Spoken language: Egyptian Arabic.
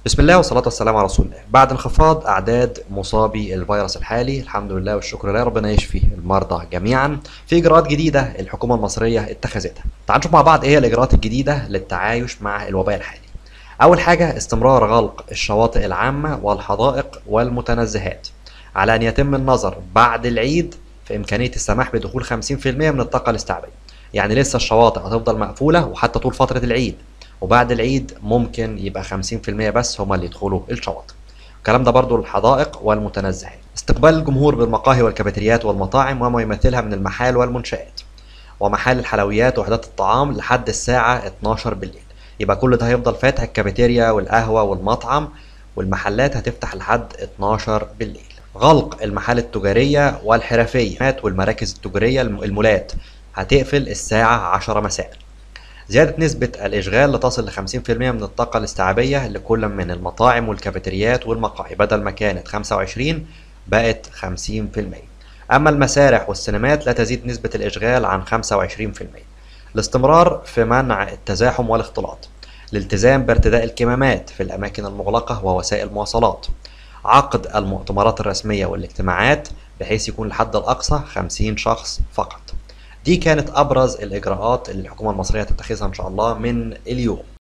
بسم الله والصلاة والسلام على رسول الله بعد انخفاض أعداد مصابي الفيروس الحالي الحمد لله والشكر لله ربنا يشفي المرضى جميعا في إجراءات جديدة الحكومة المصرية اتخذتها تعالوا نشوف مع بعض إيه هي الإجراءات الجديدة للتعايش مع الوباء الحالي أول حاجة استمرار غلق الشواطئ العامة والحدائق والمتنزهات على أن يتم النظر بعد العيد في إمكانية السماح بدخول 50% من الطاقة الاستيعابية يعني لسه الشواطئ هتفضل مقفولة وحتى طول فترة العيد وبعد العيد ممكن يبقى 50% بس هما اللي يدخلوا الشواطئ الكلام ده برضو للحدائق والمتنزهات استقبال الجمهور بالمقاهي والكافيتريات والمطاعم وما يمثلها من المحال والمنشآت ومحال الحلويات وحدات الطعام لحد الساعة 12 بالليل يبقى كل ده هيفضل فاتح الكافيتيريا والقهوة والمطعم والمحلات هتفتح لحد 12 بالليل غلق المحال التجارية والحرفية والمراكز التجارية المولات هتقفل الساعة 10 مساء زيادة نسبة الإشغال لتصل ل 50% من الطاقة الاستيعابية لكل من المطاعم والكافيتريات والمقاهي بدل ما كانت 25 بقت 50% أما المسارح والسينمات لا تزيد نسبة الإشغال عن 25% الاستمرار في منع التزاحم والاختلاط الالتزام بارتداء الكمامات في الأماكن المغلقة ووسائل المواصلات عقد المؤتمرات الرسمية والاجتماعات بحيث يكون الحد الأقصى 50 شخص فقط دي كانت ابرز الاجراءات اللي الحكومه المصريه تتخذها ان شاء الله من اليوم